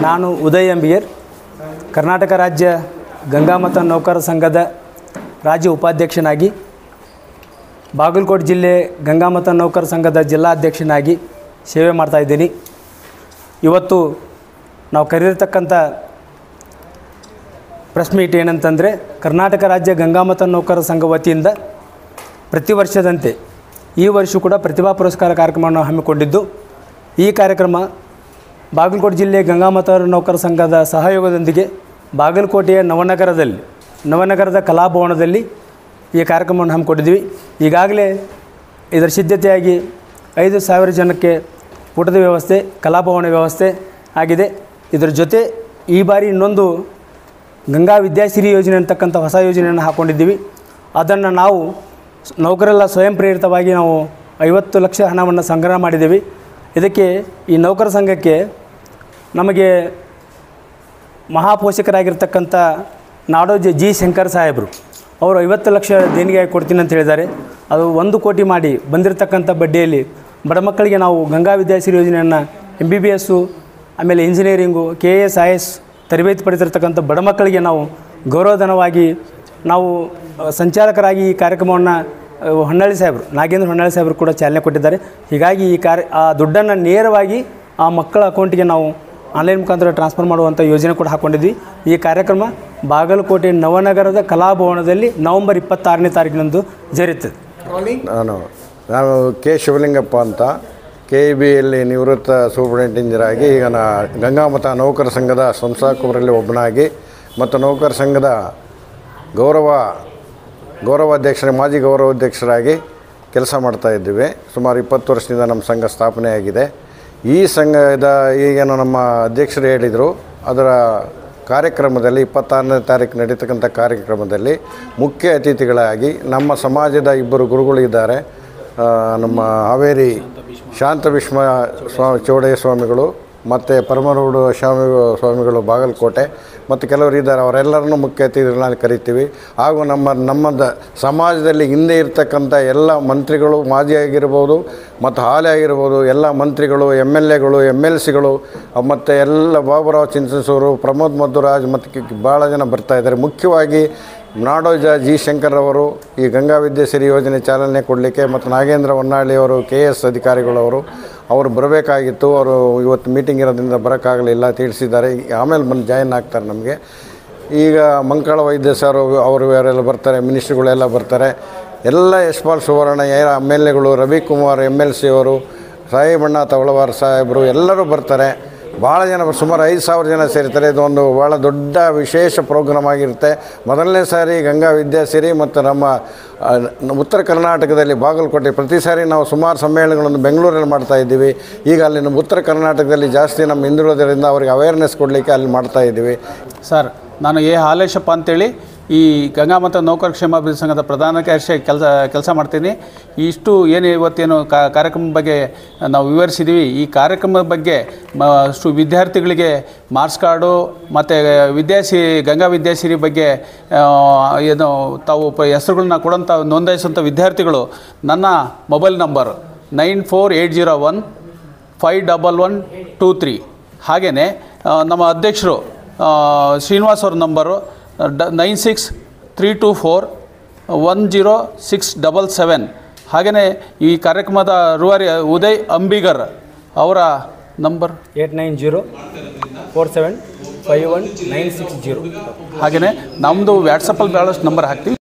ನಾನು ಉದಯ್ ಅಂಬಿಗರ್ ಕರ್ನಾಟಕ ರಾಜ್ಯ ಗಂಗಾಮತ ನೌಕರ ಸಂಘದ ರಾಜ್ಯ ಉಪಾಧ್ಯಕ್ಷನಾಗಿ ಬಾಗಲಕೋಟೆ ಜಿಲ್ಲೆ ಗಂಗಾಮತ ನೌಕರ ಸಂಘದ ಜಿಲ್ಲಾಧ್ಯಕ್ಷನಾಗಿ ಸೇವೆ ಮಾಡ್ತಾಯಿದ್ದೀನಿ ಇವತ್ತು ನಾವು ಕರೆದಿರ್ತಕ್ಕಂಥ ಪ್ರೆಸ್ ಮೀಟ್ ಏನಂತಂದರೆ ಕರ್ನಾಟಕ ರಾಜ್ಯ ಗಂಗಾಮತ ನೌಕರ ಸಂಘ ವತಿಯಿಂದ ಪ್ರತಿ ವರ್ಷದಂತೆ ಈ ವರ್ಷ ಕೂಡ ಪ್ರತಿಭಾ ಪುರಸ್ಕಾರ ಕಾರ್ಯಕ್ರಮವನ್ನು ಹಮ್ಮಿಕೊಂಡಿದ್ದು ಈ ಕಾರ್ಯಕ್ರಮ ಬಾಗಲಕೋಟೆ ಜಿಲ್ಲೆ ಗಂಗಾಮತ ನೌಕರ ಸಂಘದ ಸಹಯೋಗದೊಂದಿಗೆ ಬಾಗಲಕೋಟೆಯ ನವನಗರದಲ್ಲಿ ನವನಗರದ ಕಲಾಭವನದಲ್ಲಿ ಈ ಕಾರ್ಯಕ್ರಮವನ್ನು ಹಮ್ಮಿಕೊಂಡಿದ್ವಿ ಈಗಾಗಲೇ ಇದರ ಸಿದ್ಧತೆಯಾಗಿ ಐದು ಸಾವಿರ ಜನಕ್ಕೆ ಊಟದ ವ್ಯವಸ್ಥೆ ಕಲಾಭವನ ವ್ಯವಸ್ಥೆ ಆಗಿದೆ ಇದರ ಜೊತೆ ಈ ಬಾರಿ ಇನ್ನೊಂದು ಗಂಗಾ ವಿದ್ಯಾಸಿರಿ ಯೋಜನೆ ಅಂತಕ್ಕಂಥ ಹೊಸ ಯೋಜನೆಯನ್ನು ಹಾಕ್ಕೊಂಡಿದ್ದೀವಿ ಅದನ್ನು ನಾವು ಸ್- ನೌಕರೆಲ್ಲ ಸ್ವಯಂ ಪ್ರೇರಿತವಾಗಿ ನಾವು ಐವತ್ತು ಲಕ್ಷ ಹಣವನ್ನು ಸಂಗ್ರಹ ಮಾಡಿದ್ದೀವಿ ಇದಕ್ಕೆ ಈ ನೌಕರ ಸಂಘಕ್ಕೆ ನಮಗೆ ಮಹಾಪೋಷಕರಾಗಿರ್ತಕ್ಕಂಥ ನಾಡೋಜ ಜಿ ಶಂಕರ್ ಸಾಹೇಬರು ಅವರು ಐವತ್ತು ಲಕ್ಷ ದೇಣಿಗೆಯಾಗಿ ಕೊಡ್ತೀನಿ ಅಂತ ಹೇಳಿದ್ದಾರೆ ಅದು ಒಂದು ಕೋಟಿ ಮಾಡಿ ಬಂದಿರತಕ್ಕಂಥ ಬಡ್ಡಿಯಲ್ಲಿ ಬಡ ಮಕ್ಕಳಿಗೆ ನಾವು ಗಂಗಾ ವಿದ್ಯಾಸಿರಿ ಯೋಜನೆಯನ್ನು ಎಮ್ ಬಿ ಬಿ ಎಸ್ಸು ಆಮೇಲೆ engineering K A S I S ತರಬೇತಿ ಪಡೆದಿರ್ತಕ್ಕಂಥ ಬಡ ಮಕ್ಕಳಿಗೆ ನಾವು ಗೌರವಧನವಾಗಿ ನಾವು ಅ, ಸಂಚಾಲಕರಾಗಿ ಈ ಕಾರ್ಯಕ್ರಮವನ್ನು ಅ, ಹೊನ್ನಾಳಿ ಸಾಹೇಬರು ನಾಗೇಂದ್ರ ಹೊನ್ನಾಳಿ ಸಾಹೇಬರು ಕೂಡ ಚಾಲನೆ ಕೊಟ್ಟಿದ್ದಾರೆ ಹೀಗಾಗಿ ಈ ಕಾರ್ಯ ಆ ದುಡ್ಡನ್ನು ನೇರವಾಗಿ ಆ ಮಕ್ಕಳ ಅಕೌಂಟಿಗೆ ನಾವು ಆನ್ಲೈನ್ ಮುಖಾಂತರ ಟ್ರಾನ್ಸ್ಫರ್ ಮಾಡುವಂಥ ಯೋಜನೆ ಕೂಡ ಹಾಕ್ಕೊಂಡಿದ್ವಿ ಈ ಕಾರ್ಯಕ್ರಮ ಬಾಗಲಕೋಟೆ ನವನಗರದ ಕಲಾಭವನದಲ್ಲಿ ನವೆಂಬರ್ ಇಪ್ಪತ್ತಾರನೇ ತಾರೀಕಿನಂದು ಜರುತ್ತದೆ ನಾನು ನಾನು ಕೆ ಶಿವಲಿಂಗಪ್ಪ ಅಂತ ಕೆ ಇ ಬಿಯಲ್ಲಿ ನಿವೃತ್ತ ಸೂಪರಿಂಟೆಂಡೆಂಟ್ ಇಂಜಿನಿಯರ್ ಆಗಿ ಈಗ ನಾ ಗಂಗಾಮತ ನೌಕರ ಸಂಘದ ಸಂಸ್ಥಾಪಕರಲ್ಲಿ ಒಬ್ಬನಾಗಿ ಮತ್ತು ನೌಕರ ಸಂಘದ ಗೌರವ ಗೌರವಾಧ್ಯಕ್ಷರ ಮಾಜಿ ಗೌರವಾಧ್ಯಕ್ಷರಾಗಿ ಕೆಲಸ ಮಾಡ್ತಾ ಇದ್ದೀವಿ ಸುಮಾರು ಇಪ್ಪತ್ತು ವರ್ಷದಿಂದ ನಮ್ಮ ಸಂಘ ಸ್ಥಾಪನೆಯಾಗಿದೆ ಈ ಸಂಘದ ಈಗೇನು ನಮ್ಮ ಅಧ್ಯಕ್ಷರು ಹೇಳಿದರು ಅದರ ಕಾರ್ಯಕ್ರಮದಲ್ಲಿ ಇಪ್ಪತ್ತಾರನೇ ತಾರೀಕು ನಡೀತಕ್ಕಂಥ ಕಾರ್ಯಕ್ರಮದಲ್ಲಿ ಮುಖ್ಯ ಅತಿಥಿಗಳಾಗಿ ನಮ್ಮ ಸಮಾಜದ ಇಬ್ಬರು ಗುರುಗಳು ಇದ್ದಾರೆ ಆ, ನಮ್ಮ ಹಾವೇರಿ ಶಾಂತ ಭೀಷ್ಮ ಸ್ವಾಮಿ ಚೌಡಯ್ಯ ಸ್ವಾಮಿಗಳು ಮತ್ತು ಪರಮರೂಢ ಸ್ವಾಮಿ ಸ್ವಾಮಿಗಳು ಬಾಗಲಕೋಟೆ ಮತ್ತು ಕೆಲವರು ಇದ್ದಾರೆ ಅವರೆಲ್ಲರನ್ನೂ ಮುಖ್ಯ ಅತಿಥಿಗಳನ್ನ ಕರಿತೀವಿ ಹಾಗೂ ನಮ್ಮ ನಮ್ಮದ ಸಮಾಜದಲ್ಲಿ ಹಿಂದೆ ಇರ್ತಕ್ಕಂಥ ಎಲ್ಲ ಮಂತ್ರಿಗಳು ಮಾಜಿ ಆಗಿರ್ಬೋದು ಮತ್ತು ಹಾಲಿ ಆಗಿರ್ಬೋದು ಎಲ್ಲ ಮಂತ್ರಿಗಳು ಎಮ್ ಎಲ್ ಎಗಳು ಎಮ್ ಎಲ್ ಸಿಗಳು ಮತ್ತು ಎಲ್ಲ ಬಾಬುರಾವ್ ಚಿಂಚಸೂರು ಪ್ರಮೋದ್ ಮಧುರಾಜ್ ಮತ್ತು ಕಿ- ಕಿ- ಭಾಳ ಜನ ಬರ್ತಾ ಇದ್ದಾರೆ ಮುಖ್ಯವಾಗಿ ನಾಡೋಜ ಜಿ ಶಂಕರ್ ಅವರು ಈ ಗಂಗಾ ವಿದ್ಯಾಸಿರಿ ಯೋಜನೆ ಚಾಲನೆ ಕೊಡಲಿಕ್ಕೆ ಮತ್ತು ನಾಗೇಂದ್ರ ಹೊನ್ನಾಳಿ ಅವರು ಕೆ ಎಸ್ ಅಧಿಕಾರಿಗಳವರು ಅವರು ಬರಬೇಕಾಗಿತ್ತು ಅವರು ಇವತ್ತು ಮೀಟಿಂಗ್ ಇರೋದ್ರಿಂದ ಬರೋಕ್ಕಾಗಲಿಲ್ಲ ತಿಳಿಸಿದ್ದಾರೆ ಈಗ ಆಮೇಲೆ ಬಂದು ಜಾಯಿನ್ ಆಗ್ತಾರೆ ನಮಗೆ ಈಗ ಮಂಕಾಳ ವೈದ್ಯ ಸರ್ ಅವರು ಯಾರೆಲ್ಲ ಬರ್ತಾರೆ ಮಿನಿಸ್ಟ್ರುಗಳೆಲ್ಲ ಬರ್ತಾರೆ ಎಲ್ಲ ಯಶ್ಪಾಲ್ ಸುವರ್ಣ ಎಮ್ ಎಲ್ ಎಗಳು ರವಿಕುಮಾರ್ ಎಮ್ ಎಲ್ ಸಿ ಅವರು ಸಾಹೇಬಣ್ಣ ತವಳವಾರ ಸಾಹೇಬರು ಎಲ್ಲರೂ ಬರ್ತಾರೆ ಭಾಳ ಜನ ಸುಮಾರು ಐದು ಸಾವಿರ ಜನ ಸೇರ್ತಾರೆ ಇದೊಂದು ಭಾಳ ದೊಡ್ಡ ವಿಶೇಷ ಪ್ರೋಗ್ರಾಮ್ ಆಗಿರುತ್ತೆ ಮೊದಲನೇ ಸಾರಿ ಗಂಗಾ ವಿದ್ಯಾಸಿರಿ ಮತ್ತು ನಮ್ಮ ಆ, ನ- ಉತ್ತರ ಕರ್ನಾಟಕದಲ್ಲಿ ಬಾಗಲಕೋಟೆ ಪ್ರತಿ ಸಾರಿ ನಾವು ಸುಮಾರು ಸಮ್ಮೇಳನಗಳನ್ನು ಬೆಂಗಳೂರಲ್ಲಿ ಮಾಡ್ತಾ ಇದ್ದೀವಿ ಈಗ ಅಲ್ಲಿ ನಮ್ಮ ಉತ್ತರ ಕರ್ನಾಟಕದಲ್ಲಿ ಜಾಸ್ತಿ ನಮ್ಮ ಹಿಂದುಳಿದರಿಂದ ಅವರಿಗೆ ಅವೇರ್ನೆಸ್ ಕೊಡಲಿಕ್ಕೆ ಅಲ್ಲಿ ಮಾಡ್ತಾ ಇದ್ದೀವಿ ಸರ್ ನಾನು ಎ ಹಾಲೇಶಪ್ಪ ಅಂತೇಳಿ ಈ ಗಂಗಾಮತ ನೌಕರ ಕ್ಷೇಮಾಭಿವೃದ್ಧಿ ಸಂಘದ ಪ್ರಧಾನ ಕಾರ್ಯದರ್ಶಿ ಕೆಲಸ ಕೆಲಸ ಮಾಡ್ತೀನಿ ಇಷ್ಟು ಏನು ಇವತ್ತೇನು ಕಾ- ಕಾರ್ಯಕ್ರಮದ ಬಗ್ಗೆ ನಾವು ವಿವರಿಸಿದ್ದೀವಿ ಈ ಕಾರ್ಯಕ್ರಮದ ಬಗ್ಗೆ ಮ ಅಷ್ಟು ವಿದ್ಯಾರ್ಥಿಗಳಿಗೆ ಮಾರ್ಕ್ಸ್ ಕಾರ್ಡು ಮತ್ತು ವಿದ್ಯಾಸಿ ಗಂಗಾ ವಿದ್ಯಾಸಿರಿ ಬಗ್ಗೆ ಆ, ಏನು ತಾವು ಪ ಹೆಸರುಗಳನ್ನ ಕೊಡೋಂಥ ನೋಂದಾಯಿಸುವಂಥ ವಿದ್ಯಾರ್ಥಿಗಳು ನನ್ನ mobile number nine four eight zero one five double one two three ಹಾಗೆಯೇ ನಮ್ಮ ಅಧ್ಯಕ್ಷರು ಆ, ಶ್ರೀನಿವಾಸ್ ಅವ್ರ ನಂಬರು ಡ nine six three two four one zero six double seven ಹಾಗೆಯೇ ಈ ಕಾರ್ಯಕ್ರಮದ ರೂವಾರಿ ಉದಯ್ ಅಂಬಿಗರ್ ಅವರ number eight nine zero four seven five one nine six zero ಹಾಗೆಯೇ ನಮ್ಮದು ವ್ಯಾಟ್ಸಪ್ಪಲ್ಲಿ ಭಾಳಷ್ಟು ನಂಬರ್ ಹಾಕ್ತೀವಿ